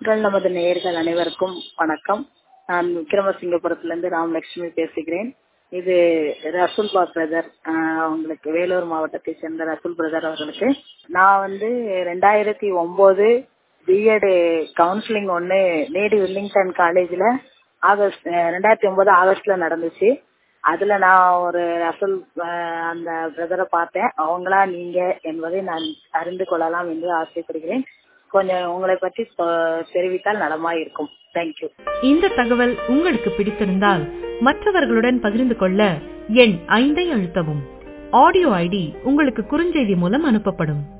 குரல் நமது நேயர்கள் அனைவருக்கும் வணக்கம் நான் விக்ரமசிங்கபுரத்திலிருந்து ராமலட்சுமி பேசுகிறேன் இது ரசூல் பா பிரதர் அவங்களுக்கு வேலூர் மாவட்டத்தை சேர்ந்த ரசூல் பிரதர் அவர்களுக்கு நான் வந்து ரெண்டாயிரத்தி ஒன்பது பிஎட் கவுன்சிலிங் ஒன்று லேடி வில்லிங்டன் காலேஜில் ஆகஸ்ட் ரெண்டாயிரத்தி ஒன்பது ஆகஸ்ட்ல நடந்துச்சு அதுல நான் ஒரு ரசூல் அந்த பிரதரை பார்த்தேன் அவங்களா நீங்க என்பதை நான் அறிந்து கொள்ளலாம் என்று ஆசைப்படுகிறேன் கொஞ்சம் உங்களை பற்றி தெரிவித்தால் நலமா இருக்கும் தேங்க்யூ இந்த தகவல் உங்களுக்கு பிடித்திருந்தால் மற்றவர்களுடன் பகிர்ந்து கொள்ள எண் ஐந்தை அழுத்தவும் ஆடியோ ஐடி உங்களுக்கு குறுஞ்செய்தி மூலம் அனுப்பப்படும்